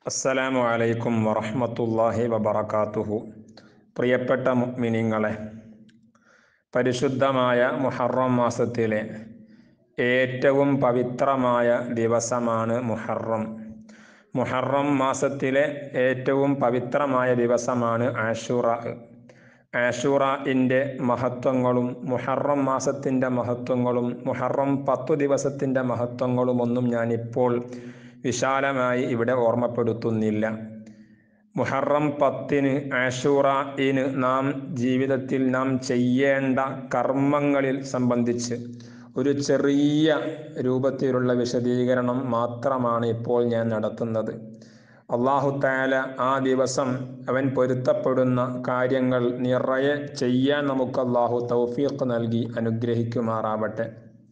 അസ്സലാമു അലൈക്കും വറഹ്മത്തുള്ളാഹി വബറകാതുഹു പ്രിയപ്പെട്ട മുഅ്മിനീങ്ങളെ പരിശുദ്ധമായ മുഹറം മാസത്തിലെ ഏറ്റവും പവിത്രമായ ദിവസമാണ് മുഹറം മുഹറം മാസത്തിലെ ഏറ്റവും പവിത്രമായ ദിവസമാണ് ആഷുറ ആഷുറയിൻ്റെ മഹത്വങ്ങളും മുഹറം മാസത്തിൻ്റെ മഹത്വങ്ങളും മുഹറം പത്തു ദിവസത്തിൻ്റെ മഹത്വങ്ങളുമൊന്നും ഞാനിപ്പോൾ വിശാലമായി ഇവിടെ ഓർമ്മപ്പെടുത്തുന്നില്ല മുഹറം പത്തിന് ആഷൂറയിന് നാം ജീവിതത്തിൽ നാം ചെയ്യേണ്ട കർമ്മങ്ങളിൽ സംബന്ധിച്ച് ഒരു ചെറിയ രൂപത്തിലുള്ള വിശദീകരണം മാത്രമാണ് ഇപ്പോൾ ഞാൻ നടത്തുന്നത് അള്ളാഹു താല ആ ദിവസം അവൻ പൊരുത്തപ്പെടുന്ന കാര്യങ്ങൾ നിറയെ ചെയ്യാൻ നമുക്ക് അള്ളാഹു തൗഫീഖ് നൽകി അനുഗ്രഹിക്കുമാറാവട്ടെ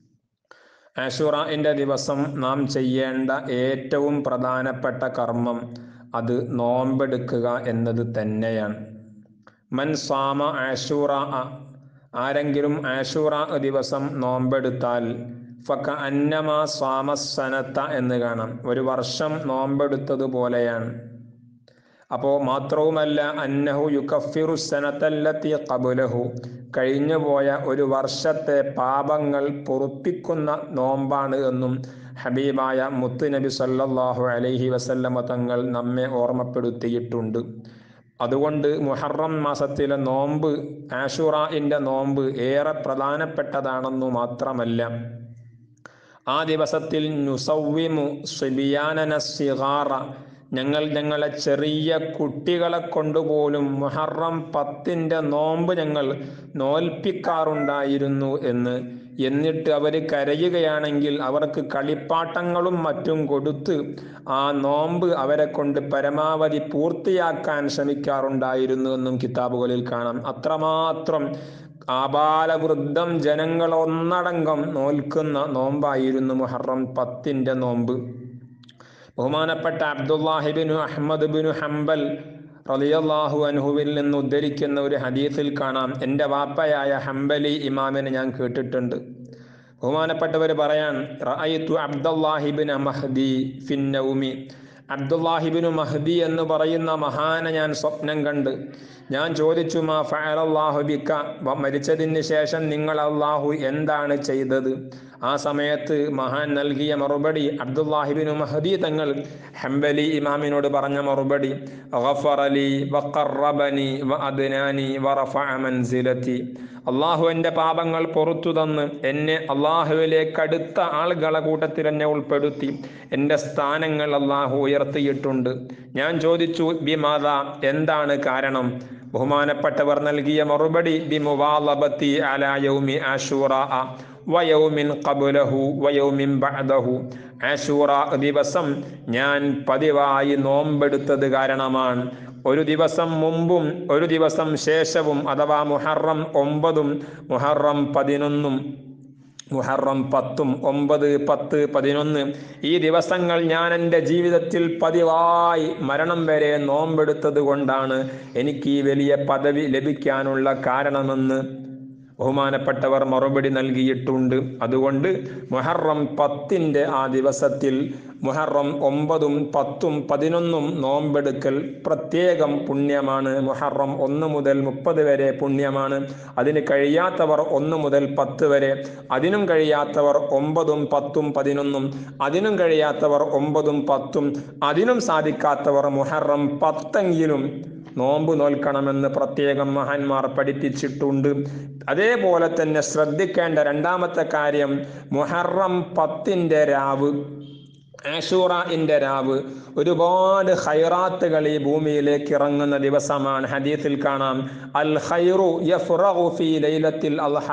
ആഷുറയിൻ്റെ ദിവസം നാം ചെയ്യേണ്ട ഏറ്റവും പ്രധാനപ്പെട്ട കർമ്മം അത് നോമ്പെടുക്കുക എന്നത് തന്നെയാണ് മൻ സാമ ആഷൂറ ആരെങ്കിലും ആഷൂറ ദിവസം നോമ്പെടുത്താൽ ഫക്ക അന്നമ സ്വാമസനത്ത എന്ന് കാണാം ഒരു വർഷം നോമ്പെടുത്തതുപോലെയാണ് അപ്പോൾ മാത്രവുമല്ല അന്നഹു യുക്കഫിറു സനത്തല്ലത്തി കബുലഹു കഴിഞ്ഞുപോയ ഒരു വർഷത്തെ പാപങ്ങൾ പൊറുപ്പിക്കുന്ന നോമ്പാണ് എന്നും ഹബീബായ മുത്തുനബി സല്ലല്ലാഹു അലൈഹി വസല്ലമ തങ്ങൾ നമ്മെ ഓർമ്മപ്പെടുത്തിയിട്ടുണ്ട് അതുകൊണ്ട് മുഹറം മാസത്തിലെ നോമ്പ് ആഷുറയിൻ്റെ നോമ്പ് ഏറെ പ്രധാനപ്പെട്ടതാണെന്നു മാത്രമല്ല ആ ദിവസത്തിൽ നുസവ്വിമു സുബിയാനന സിഗാറ ഞങ്ങൾ ഞങ്ങളെ ചെറിയ കുട്ടികളെ കൊണ്ടുപോലും മുഹറം പത്തിൻ്റെ നോമ്പ് ഞങ്ങൾ നോൽപ്പിക്കാറുണ്ടായിരുന്നു എന്ന് എന്നിട്ട് അവർ കരയുകയാണെങ്കിൽ അവർക്ക് കളിപ്പാട്ടങ്ങളും മറ്റും കൊടുത്ത് ആ നോമ്പ് അവരെ കൊണ്ട് പരമാവധി പൂർത്തിയാക്കാൻ ശ്രമിക്കാറുണ്ടായിരുന്നു എന്നും കിതാബുകളിൽ കാണാം അത്രമാത്രം ആബാലവൃദ്ധം ജനങ്ങൾ ഒന്നടങ്കം നോൽക്കുന്ന നോമ്പായിരുന്നു മുഹറം പത്തിൻ്റെ നോമ്പ് ബഹുമാനപ്പെട്ട അബ്ദുല്ലാഹിബിനു അഹമ്മദ് ബിനു ഹംബൽ റലിയല്ലാഹു അൻഹുവിൽ നിന്ന് ഉദ്ധരിക്കുന്ന ഒരു ഹദീസിൽ കാണാം എൻ്റെ വാപ്പയായ ഹംബലി ഇമാമിനെ ഞാൻ കേട്ടിട്ടുണ്ട് ബഹുമാനപ്പെട്ടവർ പറയാൻ റഅയ്തു അബ്ദുല്ലാഹിബിൻ മഹദി ഫിന്നൗമി അബ്ദുല്ലാഹിബിനു മഹദി എന്ന് പറയുന്ന മഹാനെ ഞാൻ സ്വപ്നം കണ്ട് ഞാൻ ചോദിച്ചു മാ ഫഅലല്ലാഹു ബിക്ക മരിച്ചതിന് ശേഷം നിങ്ങൾ അള്ളാഹു എന്താണ് ചെയ്തത് ആ സമയത്ത് മഹാൻ നൽകിയ മറുപടി അബ്ദുല്ലാഹിബിനു മഹദി തങ്ങൾ ഹംബലി ഇമാമിനോട് പറഞ്ഞ മറുപടി ഗഫറലി വഖറബനി വഅദ്നാനി വറഫഅ മൻസിലതി അള്ളാഹു എൻ്റെ പാപങ്ങൾ പുറത്തു തന്ന് എന്നെ അള്ളാഹുവിലേക്ക് അടുത്ത ആളുകളെ കൂട്ടത്തിൽ എന്നെ ഉൾപ്പെടുത്തി എൻ്റെ സ്ഥാനങ്ങൾ അള്ളാഹു ഉയർത്തിയിട്ടുണ്ട് ഞാൻ ചോദിച്ചു ബിമാത എന്താണ് കാരണം ബഹുമാനപ്പെട്ടവർ നൽകിയ മറുപടി ബിമുവാലബത്തി അലാ യൗമി ആഷൂറ വയൗമിൻ ഖബുലഹു വയൗമിൻ ബഅദഹു ആഷൂറ ദിവസം ഞാൻ പതിവായി നോമ്പെടുത്തത് കാരണമാണ് ഒരു ദിവസം മുമ്പും ഒരു ദിവസം ശേഷവും അഥവാ മുഹറം ഒമ്പതും മുഹറം പതിനൊന്നും മുഹറം പത്തും ഒമ്പത് പത്ത് പതിനൊന്ന് ഈ ദിവസങ്ങൾ ഞാൻ എൻ്റെ ജീവിതത്തിൽ പതിവായി മരണം വരെ നോമ്പെടുത്തത് കൊണ്ടാണ് എനിക്ക് ഈ വലിയ പദവി ലഭിക്കാനുള്ള കാരണമെന്ന് ബഹുമാനപ്പെട്ടവർ മറുപടി നൽകിയിട്ടുണ്ട് അതുകൊണ്ട് മുഹറം പത്തിൻ്റെ ആ ദിവസത്തിൽ മുഹറം ഒമ്പതും പത്തും പതിനൊന്നും നോമ്പെടുക്കൽ പ്രത്യേകം പുണ്യമാണ് മുഹറം ഒന്ന് മുതൽ മുപ്പത് വരെ പുണ്യമാണ് അതിന് കഴിയാത്തവർ ഒന്ന് മുതൽ പത്ത് വരെ അതിനും കഴിയാത്തവർ ഒമ്പതും പത്തും പതിനൊന്നും അതിനും കഴിയാത്തവർ ഒമ്പതും പത്തും അതിനും സാധിക്കാത്തവർ മുഹറം പത്തെങ്കിലും നോമ്പ് നോൽക്കണമെന്ന് പ്രത്യേകം മഹാന്മാർ പഠിപ്പിച്ചിട്ടുണ്ട് അതേപോലെ തന്നെ ശ്രദ്ധിക്കേണ്ട രണ്ടാമത്തെ കാര്യം മുഹറം പത്തിൻ്റെ രാവ് ആഷൂറയിൻ്റെ രാവ് ഒരുപാട് ഹൈറാത്തുകൾ ഈ ഭൂമിയിലേക്ക് ഇറങ്ങുന്ന ദിവസമാണ് ഹദീസിൽ കാണാം അൽ ഹൈറു യഫ്റഹു ഫീ ലൈലത്തിൽ അൽഹ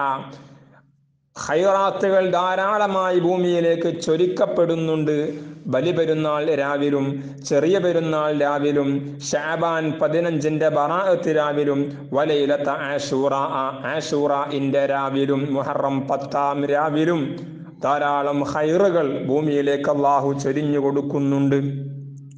ഹൈറാത്തുകൾ ധാരാളമായി ഭൂമിയിലേക്ക് ചൊരിക്കപ്പെടുന്നുണ്ട് ബലിപെരുന്നാൾ രാവിലും ചെറിയ പെരുന്നാൾ രാവിലും ഷാബാൻ പതിനഞ്ചിൻ്റെ ബറാഅത്ത് രാവിലും വലയിലത്ത ആഷൂറ ആഷൂറ ഇൻ്റെ രാവിലും മുഹറം പത്താം രാവിലും ധാരാളം ഹൈറുകൾ ഭൂമിയിലേക്ക് അള്ളാഹു ചൊരിഞ്ഞു കൊടുക്കുന്നുണ്ട്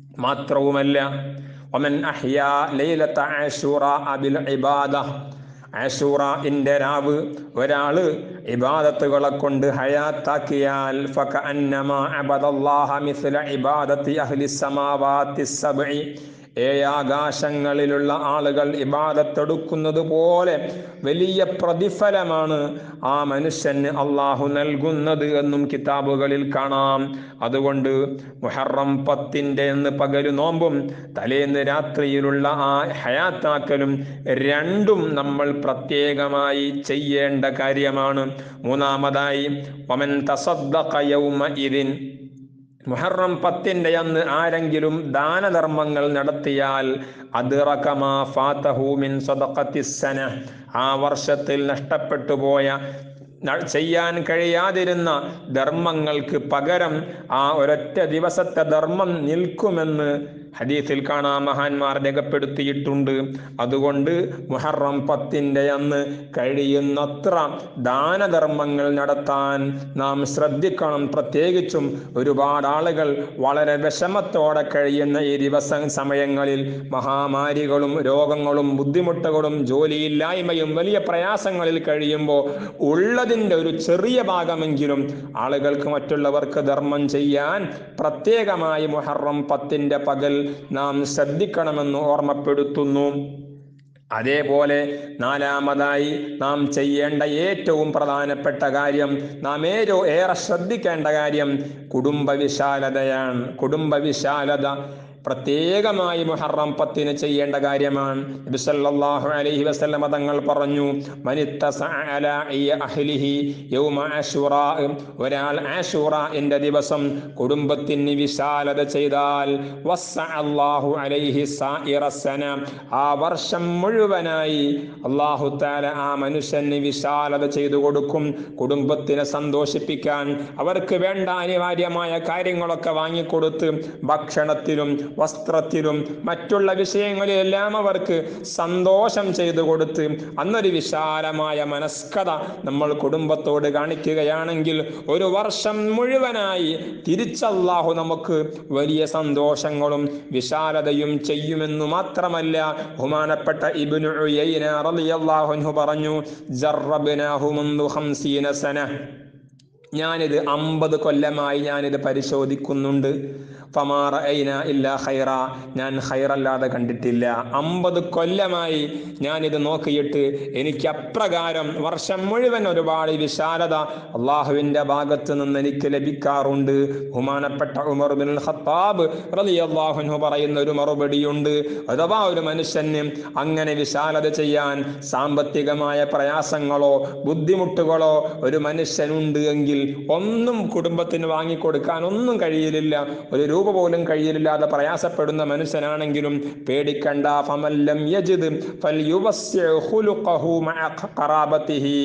മാത്രവുമല്ല ഒമൻ അഹ്യ ലൈലത്ത ആഷൂറ അബിൽ ഇബാദ ആഷൂറയിൻ്റെ രാവ് ഒരാള് ഇബാദത്തുകളെ കൊണ്ട് ഹയാത്താക്കിയാൽ ഫകഅന്നമാ അബദല്ലാഹ മിസ്ല ഇബാദത്തി അഹ്ലി സമാവാത്തി സബ്ഇ ഏഴാകാശങ്ങളിലുള്ള ആളുകൾ ഇബാദത്തെടുക്കുന്നത് പോലെ വലിയ പ്രതിഫലമാണ് ആ മനുഷ്യന് അള്ളാഹു നൽകുന്നത് എന്നും കിതാബുകളിൽ കാണാം അതുകൊണ്ട് മുഹറം പത്തിൻ്റെ എന്ന് പകല് നോമ്പും തലേന്ന് രാത്രിയിലുള്ള ആ ഹയാത്താക്കലും രണ്ടും നമ്മൾ പ്രത്യേകമായി ചെയ്യേണ്ട കാര്യമാണ് മൂന്നാമതായി ഒമൻ തസദ്ദഖ യൗമ ഇതിൻ മുഹറം പത്തിൻ്റെ അന്ന് ആരെങ്കിലും ദാനധർമ്മങ്ങൾ നടത്തിയാൽ അതിറക്കമാ ഫാത്തഹൂമിൻ സദഖത്തിസ്സന ആ വർഷത്തിൽ നഷ്ടപ്പെട്ടു പോയ ന- ചെയ്യാൻ കഴിയാതിരുന്ന ധർമ്മങ്ങൾക്ക് പകരം ആ ഒരൊറ്റ ദിവസത്തെ ധർമ്മം നിൽക്കുമെന്ന് ഹദീസിൽ കാണാൻ മഹാന്മാർ രേഖപ്പെടുത്തിയിട്ടുണ്ട് അതുകൊണ്ട് മുഹറം പത്തിൻ്റെ അന്ന് കഴിയുന്നത്ര ദാനധർമ്മങ്ങൾ നടത്താൻ നാം ശ്രദ്ധിക്കണം പ്രത്യേകിച്ചും ഒരുപാട് ആളുകൾ വളരെ വിഷമത്തോടെ കഴിയുന്ന ഈ ദിവസ സമയങ്ങളിൽ മഹാമാരികളും രോഗങ്ങളും ബുദ്ധിമുട്ടുകളും ജോലിയില്ലായ്മയും വലിയ പ്രയാസങ്ങളിൽ കഴിയുമ്പോൾ ഉള്ളതിൻ്റെ ഒരു ചെറിയ ഭാഗമെങ്കിലും ആളുകൾക്ക് മറ്റുള്ളവർക്ക് ധർമ്മം ചെയ്യാൻ പ്രത്യേകമായി മുഹറം പത്തിൻ്റെ പകൽ നാം ശ്രദ്ധിക്കണമെന്ന് ഓർമ്മപ്പെടുത്തുന്നു അതേപോലെ നാലാമതായി നാം ചെയ്യേണ്ട ഏറ്റവും പ്രധാനപ്പെട്ട കാര്യം നാം ഏരോ ഏറെ ശ്രദ്ധിക്കേണ്ട കാര്യം കുടുംബ വിശാലതയാണ് കുടുംബ വിശാലത പ്രത്യേകമായി മുഹറം പത്തിന് ചെയ്യേണ്ട കാര്യമാണ് നബി സല്ലല്ലാഹു അലൈഹി വസല്ലമ തങ്ങൾ പറഞ്ഞു മനിത്തസഅ അലാ ഇയ അഹ്ലിഹി യൗമ ആശുറാ ഒരാൾ ആശുറാന്റെ ദിവസം കുടുംബത്തിന് വിശാലത ചെയ്താൽ വസ്സഅ അല്ലാഹു അലൈഹി സായിറ സന ആ വർഷം മുഴുവനായി അല്ലാഹു തആല ആ മനുഷ്യന് വിശാലത ചെയ്തു കൊടുക്കും കുടുംബത്തിനെ സന്തോഷിപ്പിക്കാൻ അവർക്ക് വേണ്ട അനിവാര്യമായ കാര്യങ്ങളൊക്കെ വാങ്ങിക്കൊടുത്ത് ഭക്ഷണത്തിലും വസ്ത്രത്തിലും മറ്റുള്ള വിഷയങ്ങളിലെല്ലാം അവർക്ക് സന്തോഷം ചെയ്തു കൊടുത്ത് അന്നൊരു വിശാലമായ മനസ്കത നമ്മൾ കുടുംബത്തോട് കാണിക്കുകയാണെങ്കിൽ ഒരു വർഷം മുഴുവനായി തിരിച്ചല്ലാഹു നമുക്ക് വലിയ സന്തോഷങ്ങളും വിശാലതയും ചെയ്യുമെന്നു മാത്രമല്ല ബഹുമാനപ്പെട്ട ഇബ്നു ഉയൈന റളിയല്ലാഹു അൻഹു പറഞ്ഞു ജറബ്നാഹു മുൻദു ഖംസീന സന ഞാനിത് അമ്പത് കൊല്ലമായി ഞാനിത് പരിശോധിക്കുന്നുണ്ട് ഫമാറ ഐന ഇല്ല ഹൈറ ഞാൻ ഹൈറല്ലാതെ കണ്ടിട്ടില്ല അമ്പത് കൊല്ലമായി ഞാനിത് നോക്കിയിട്ട് എനിക്ക് അപ്രകാരം വർഷം മുഴുവൻ ഒരുപാട് വിശാലത അള്ളാഹുവിൻ്റെ ഭാഗത്ത് നിന്ന് എനിക്ക് ലഭിക്കാറുണ്ട് ബഹുമാനപ്പെട്ട ഉമർ ബിൻ ഖത്താബ് റളിയല്ലാഹു പറയുന്ന ഒരു മറുപടിയുണ്ട് അഥവാ ഒരു മനുഷ്യന് അങ്ങനെ വിശാലത ചെയ്യാൻ സാമ്പത്തികമായ പ്രയാസങ്ങളോ ബുദ്ധിമുട്ടുകളോ ഒരു മനുഷ്യനുണ്ട് എങ്കിൽ ഒന്നും കുടുംബത്തിന് വാങ്ങിക്കൊടുക്കാൻ ഒന്നും കഴിയില്ല ഒരു രൂപ പോലും കഴിയില്ലാതെ പ്രയാസപ്പെടുന്ന മനുഷ്യനാണെങ്കിലും പേടിക്കണ്ട ഫമല്ലം യജിദ് ഫൽയുവസ്സി ഖുലുഖഹു മഅ ഖറാബത്തിഹി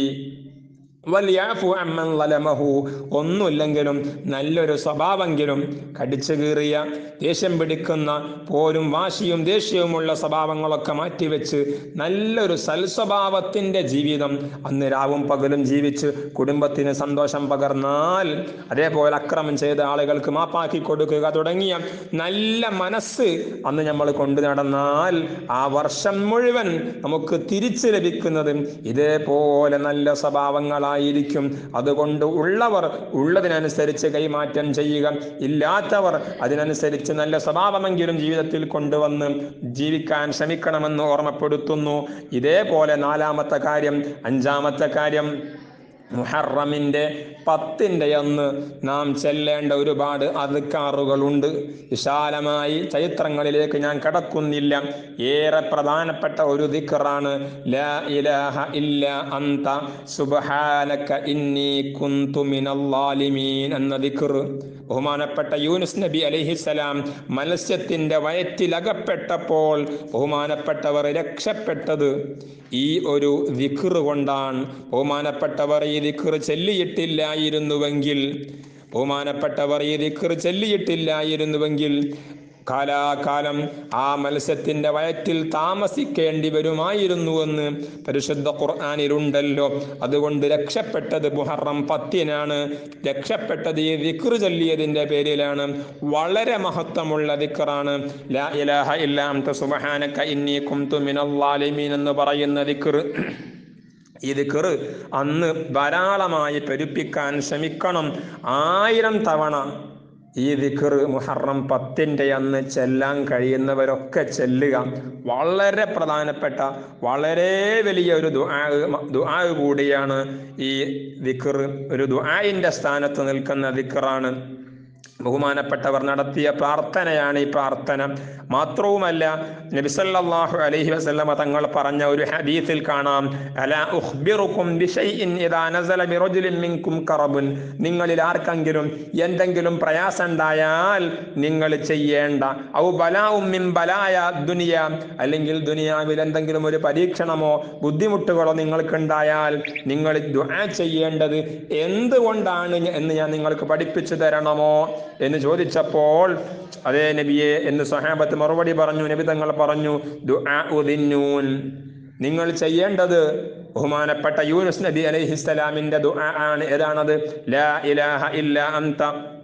വൽയാഫു അമ്മൻ ലലമഹു ഒന്നുമില്ലെങ്കിലും നല്ലൊരു സ്വഭാവമെങ്കിലും കടിച്ചു കീറിയ ദേഷ്യം പിടിക്കുന്ന പോരും വാശിയും ദേഷ്യവുമുള്ള സ്വഭാവങ്ങളൊക്കെ മാറ്റിവെച്ച് നല്ലൊരു സൽസ്വഭാവത്തിൻ്റെ ജീവിതം അന്ന് രാവും പകലും ജീവിച്ച് കുടുംബത്തിന് സന്തോഷം പകർന്നാൽ അതേപോലെ അക്രമം ചെയ്ത ആളുകൾക്ക് മാപ്പാക്കി കൊടുക്കുക തുടങ്ങിയ നല്ല മനസ്സ് അന്ന് നമ്മൾ കൊണ്ടു നടന്നാൽ ആ വർഷം മുഴുവൻ നമുക്ക് തിരിച്ചു ലഭിക്കുന്നത് ഇതേപോലെ നല്ല സ്വഭാവങ്ങളായിരിക്കും അതുകൊണ്ട് ഉള്ളവർ ഉള്ളതിനനുസരിച്ച് കൈമാറ്റം ചെയ്യുക ഇല്ലാത്തവർ അതിനനുസരിച്ച് നല്ല സ്വഭാവമെങ്കിലും ജീവിതത്തിൽ കൊണ്ടുവന്ന് ജീവിക്കാൻ ശ്രമിക്കണമെന്ന് ഓർമ്മപ്പെടുത്തുന്നു ഇതേപോലെ നാലാമത്തെ കാര്യം അഞ്ചാമത്തെ കാര്യം മുഹറമിൻ്റെ പത്തിൻ്റെ അന്ന് നാം ചെല്ലേണ്ട ഒരുപാട് അധികാറുകളുണ്ട് വിശാലമായി ചരിത്രങ്ങളിലേക്ക് ഞാൻ കടക്കുന്നില്ല ഏറെ പ്രധാനപ്പെട്ട ഒരു ദിക്റാണ് ലാ ഇലാഹ ഇല്ല അന്ത സുബ്ഹാനക ഇന്നി കുന്തു മിനൽ ളാലിമീൻ എന്ന ദിക്ർ ബഹുമാനപ്പെട്ട യൂനുസ് നബി അലൈഹിസ്സലാം മത്സ്യത്തിൻ്റെ വയറ്റിലകപ്പെട്ടപ്പോൾ ബഹുമാനപ്പെട്ടവർ രക്ഷപ്പെട്ടത് ഈ ഒരു ദിക്ർ കൊണ്ടാണ് ബഹുമാനപ്പെട്ടവർ ഈ ദിക്ർ ചെല്ലിയിട്ടില്ലായിരുന്നുവെങ്കിൽ ബഹുമാനപ്പെട്ടവർ ഈ ദിക്ർ ചെല്ലിയിട്ടില്ലായിരുന്നുവെങ്കിൽ കാലാകാലം ആ മത്സ്യത്തിന്റെ വയറ്റിൽ താമസിക്കേണ്ടി വരുമായിരുന്നുവെന്ന് പരിശുദ്ധ ഖുർആാനിലുണ്ടല്ലോ അതുകൊണ്ട് രക്ഷപ്പെട്ടത് മുഹറം പത്തിനാണ് രക്ഷപ്പെട്ടത് ഈ ദിക്ർ ചൊല്ലിയതിന്റെ പേരിലാണ് വളരെ മഹത്വമുള്ള ദിക്റാണ് ലാ ഇലാഹ ഇല്ലാ അൻത സുബ്ഹാനക ഇന്നി കുന്തു മിനൽ ളാലിമീൻ എന്ന് പറയുന്ന ദിക്ർ ഈ ദിക്കറ് അന്ന് ധാരാളമായി പെരുപ്പിക്കാൻ ശ്രമിക്കണം ആയിരം തവണ ഈ ദിക്കറ് മുഹറം പത്തിൻ്റെ അന്ന് ചെല്ലാൻ കഴിയുന്നവരൊക്കെ ചെല്ലുക വളരെ പ്രധാനപ്പെട്ട വളരെ വലിയ ഒരു ദുആ ദുആ കൂടിയാണ് ഈ ദിക്കറ് ഒരു ദുആഇൻ്റെ സ്ഥാനത്ത് നിൽക്കുന്ന ദിക്കറാണ് ബഹുമാനപ്പെട്ടവർ നടത്തിയ പ്രാർത്ഥനയാണ് ഈ പ്രാർത്ഥന മാത്രവുമല്ല നബിസല്ലാഹു അലൈഹി വസല്ലമ തങ്ങൾ പറഞ്ഞ ഒരു ഹദീസിൽ കാണാം അല ഉഖ്ബിറുക്കും ബിശൈഇൻ ഇദാ നസല ബിറജുലിൻ മിൻകും കറബുൻ നിങ്ങളിൽ ആർക്കെങ്കിലും എന്തെങ്കിലും പ്രയാസം ഉണ്ടായാൽ നിങ്ങൾ ചെയ്യേണ്ട ഔ ബലാഉം മിൻ ബലായ ദുനിയ അല്ലെങ്കിൽ ദുനിയാവിൽ എന്തെങ്കിലും ഒരു പരീക്ഷണമോ ബുദ്ധിമുട്ടുകളോ നിങ്ങൾക്കുണ്ടായാൽ നിങ്ങൾ ദുആ ചെയ്യേണ്ടത് എന്തുകൊണ്ടാണ് എന്ന് ഞാൻ നിങ്ങൾക്ക് പഠിപ്പിച്ചു തരണമോ എന്ന് ചോദിച്ചപ്പോൾ അതേ നബിയെ എന്ന് സഹാബത്ത് മറുപടി പറഞ്ഞു നബി തങ്ങൾ പറഞ്ഞു ദുആ ഉദിന്നൂൻ നിങ്ങൾ ചെയ്യേണ്ടത് ബഹുമാനപ്പെട്ട യൂനുസ് നബി അലൈഹിസ്സലാമിന്റെ ദുആ ആണ് ഏതാണത് ലാ ഇലാഹ ഇല്ല അന്ത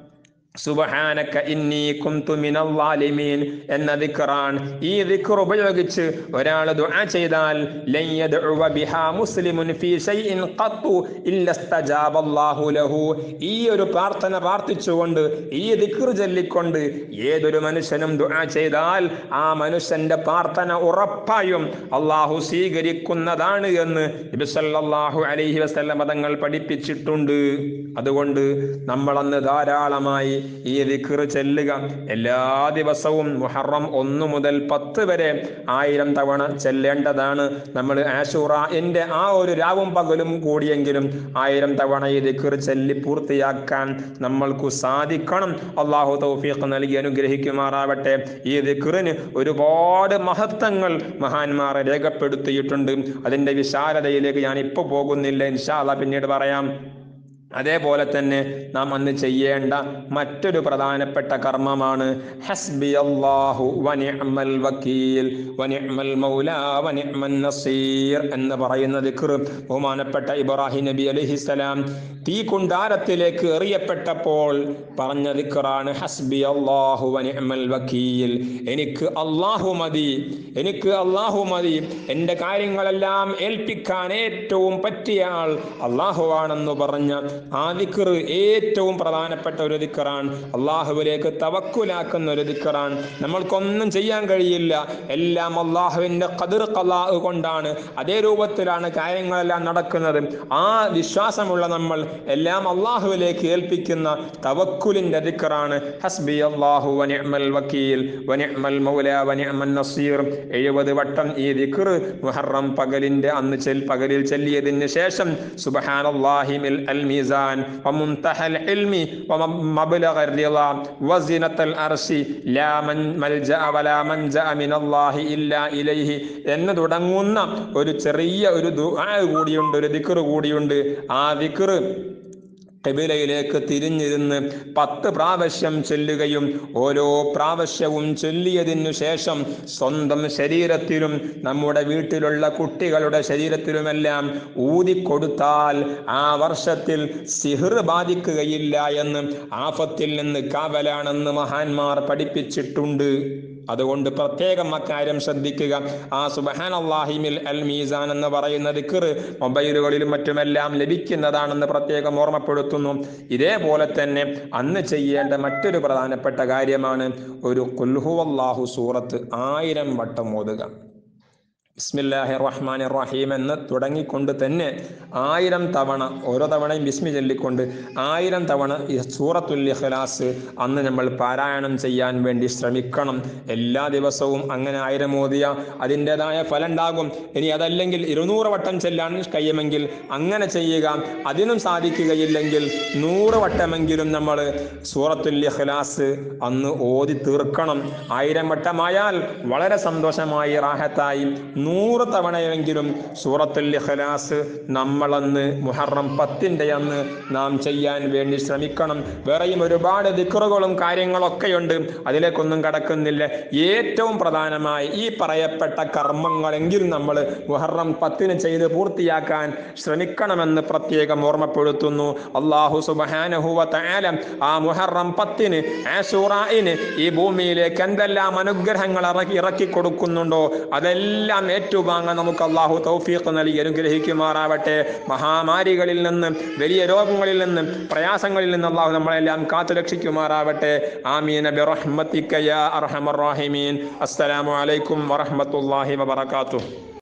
സുബഹാനക്ക ഇന്നി കുന്തു മിനൽ ളാലിമീൻ എന്ന ദിക്റാണ് ഈ ദിക്ർ ഉപയോഗിച്ച് ഒരാൾ ദുആ ചെയ്താൽ ലൻ യദ്ഉവ ബിഹാ മുസ്ലിമുൻ ഫീ ഷൈഇൻ ഖത്തു ഇല്ല ഇസ്തജാബ അല്ലാഹു ലഹു ഈ ഒരു പ്രാർത്ഥന പ്രാർത്ഥിച്ചുകൊണ്ട് ഈ ദിക്ർ ചൊല്ലിക്കൊണ്ട് ഏതൊരു മനുഷ്യനും ദുആ ചെയ്താൽ ആ മനുഷ്യന്റെ പ്രാർത്ഥന ഉറപ്പായും അള്ളാഹു സ്വീകരിക്കുന്നതാണ് എന്ന് നബി സല്ലല്ലാഹു അലൈഹി വസല്ലം തങ്ങൾ പഠിപ്പിച്ചിട്ടുണ്ട് അതുകൊണ്ട് നമ്മൾ അന്ന് ധാരാളമായി ഈ ദിക്ർ ചെല്ലുക എല്ലാ ദിവസവും മുഹറം ഒന്ന് മുതൽ പത്ത് വരെ ആയിരം തവണ ചെല്ലേണ്ടതാണ് നമ്മൾ ആഷുറന്റെ ആ ഒരു രാവും പകലും കൂടിയെങ്കിലും ആയിരം തവണ ഈ ദിക്ർ ചെല്ലി പൂർത്തിയാക്കാൻ നമ്മൾക്ക് സാധിക്കണം അള്ളാഹു തൗഫീഖ് നൽകി അനുഗ്രഹിക്കുമാറാവട്ടെ ഈ ദിക്റിന് ഒരുപാട് മഹത്വങ്ങൾ മഹാന്മാർ രേഖപ്പെടുത്തിയിട്ടുണ്ട് അതിൻ്റെ വിശാലതയിലേക്ക് ഞാൻ ഇപ്പോൾ പോകുന്നില്ല ഇൻഷാല്ല പിന്നീട് പറയാം അതേപോലെ തന്നെ നാം അന്ന് ചെയ്യേണ്ട മറ്റൊരു പ്രധാനപ്പെട്ട കർമ്മമാണ് ഹസ്ബി അല്ലാഹു വനിഅമൽ വക്കീൽ വനിഅമൽ മൗല വനിഅമൻ നസീർ എന്ന് പറയുന്ന ദിക്ർ ബഹുമാനപ്പെട്ട ഇബ്രാഹിം നബി അലൈഹിസ്സലാം തീ കുണ്ടാരത്തിലേക്ക് എറിയപ്പെട്ടപ്പോൾ പറഞ്ഞ ദിക്റാണ് ഹസ്ബി അല്ലാഹു വനിഅമൽ വക്കീൽ എനിക്ക് അള്ളാഹു മതി എനിക്ക് അള്ളാഹു മതി എൻ്റെ കാര്യങ്ങളെല്ലാം ഏൽപ്പിക്കാൻ ഏറ്റവും പറ്റിയ ആൾ അള്ളാഹുവാണെന്ന് പറഞ്ഞ ആ ദിക്കർ ഏറ്റവും പ്രധാനപ്പെട്ട ഒരു ദിക്കറാണ് അള്ളാഹുവിലേക്ക് തവക്കുലാക്കുന്ന ഒരു ദിക്കറാണ് നമ്മൾക്കൊന്നും ചെയ്യാൻ കഴിയില്ല എല്ലാം അള്ളാഹുവിൻ്റെ കതിർ കലാഹ് കൊണ്ടാണ് അതേ രൂപത്തിലാണ് കാര്യങ്ങളെല്ലാം നടക്കുന്നത് ആ വിശ്വാസമുള്ള നമ്മൾ എല്ലാം അള്ളാഹുവിലേക്ക് ഏൽപ്പിക്കുന്ന തവക്കുലിൻ്റെ ദിക്കറാണ് ഹസ്ബി അള്ളാഹു വനിഅമൽ വക്കീൽ വനിഅമൽ മൗല വനിഅമൻ നസീർ എഴുപത് വട്ടം ഈ ദിക്ർ മുഹറം പകലിൻ്റെ അന്ന് ചെൽ പകലിൽ ചെല്ലിയതിന് ശേഷം സുബഹാനല്ലാഹി മിൽ അൽ മീസാൻ ومنتهى العلم ومبلغ الرضا وزنة الأرش لا من ملجأ ولا منجأ من الله إلا إليه എന്ന് തുടങ്ങുന്ന ഒരു ചെറിയ ഒരു ദുആ കൂടിയുണ്ട് ഒരു ദിക്ർ കൂടിയുണ്ട് ആ ദിക്ർ കബിലയിലേക്ക് തിരിഞ്ഞിരുന്ന് പത്ത് പ്രാവശ്യം ചൊല്ലുകയും ഓരോ പ്രാവശ്യവും ചൊല്ലിയതിനു ശേഷം സ്വന്തം ശരീരത്തിലും നമ്മുടെ വീട്ടിലുള്ള കുട്ടികളുടെ ശരീരത്തിലുമെല്ലാം ഊതിക്കൊടുത്താൽ ആ വർഷത്തിൽ സിഹിർ ബാധിക്കുകയില്ല എന്ന് ആഫത്തിൽ നിന്ന് കാവലാണെന്ന് മഹാന്മാർ പഠിപ്പിച്ചിട്ടുണ്ട് അതുകൊണ്ട് പ്രത്യേകം അക്കാര്യം ശ്രദ്ധിക്കുക ആ സുബഹാൻ അള്ളാഹിമിൽ അൽ മീസാൻ എന്ന് പറയുന്ന ദിക്കർ മൊബൈലുകളിലും മറ്റുമെല്ലാം ലഭിക്കുന്നതാണെന്ന് പ്രത്യേകം ഓർമ്മപ്പെടുത്തുന്നു ഇതേപോലെ തന്നെ അന്ന് ചെയ്യേണ്ട മറ്റൊരു പ്രധാനപ്പെട്ട കാര്യമാണ് ഒരു കുൽഹു അള്ളാഹു സൂറത്ത് ആയിരം വട്ടം ഓതുക ബിസ്മില്ലാഹി റഹ്മാൻ റഹീം എന്ന് തുടങ്ങിക്കൊണ്ട് തന്നെ ആയിരം തവണ ഓരോ തവണയും ബിസ്മി ചൊല്ലിക്കൊണ്ട് ആയിരം തവണ ഈ സൂറത്തുൽ ഇഖ്ലാസ് അന്ന് നമ്മൾ പാരായണം ചെയ്യാൻ വേണ്ടി ശ്രമിക്കണം എല്ലാ ദിവസവും അങ്ങനെ ആയിരം ഓതിയ അതിൻ്റെതായ ഫലം ഉണ്ടാകും ഇനി അതല്ലെങ്കിൽ ഇരുന്നൂറ് വട്ടം ചെല്ലാൻ കഴിയുമെങ്കിൽ അങ്ങനെ ചെയ്യുക അതിനും സാധിക്കുകയില്ലെങ്കിൽ നൂറ് വട്ടമെങ്കിലും നമ്മൾ സൂറത്തുൽ ഇഖ്ലാസ് അന്ന് ഓതി തീർക്കണം ആയിരം വട്ടമായാൽ വളരെ സന്തോഷമായി റാഹത്തായി നൂറ് തവണയെങ്കിലും സൂറത്തുൽ ഇഖ്ലാസ് നമ്മളന്ന് മുഹറം പത്തിൻ്റെ അന്ന് നാം ചെയ്യാൻ വേണ്ടി ശ്രമിക്കണം വേറെയും ഒരുപാട് ദിക്റുകളും കാര്യങ്ങളൊക്കെയുണ്ട് അതിലേക്കൊന്നും കടക്കുന്നില്ല ഏറ്റവും പ്രധാനമായി ഈ പറയപ്പെട്ട കർമ്മങ്ങളെങ്കിലും നമ്മൾ മുഹറം പത്തിന് ചെയ്ത് പൂർത്തിയാക്കാൻ ശ്രമിക്കണമെന്ന് പ്രത്യേകം ഓർമ്മപ്പെടുത്തുന്നു അള്ളാഹു സുബാനഹുവ തആല ആ മുഹറം പത്തിന് ആശൂറായിന് ഈ ഭൂമിയിലേക്ക് എന്തെല്ലാം അനുഗ്രഹങ്ങൾ ഇറക്കി ഇറക്കി കൊടുക്കുന്നുണ്ടോ അതെല്ലാം ഏറ്റുവാങ്ങാൻ നമുക്ക് അള്ളാഹു തൗഫീഖ് നൽകി അനുഗ്രഹിക്കുമാറാവട്ടെ മഹാമാരികളിൽ നിന്ന് വലിയ രോഗങ്ങളിൽ നിന്ന് പ്രയാസങ്ങളിൽ നിന്ന് അള്ളാഹു നമ്മളെല്ലാം കാത്തു രക്ഷിക്കുമാറാവട്ടെ ആമീന ബിറഹ്മത്തിക യാ അർഹമർ റാഹിമീൻ അസ്സലാമു അലൈക്കും വറഹ്മത്തുള്ളാഹി വബറകാതുഹു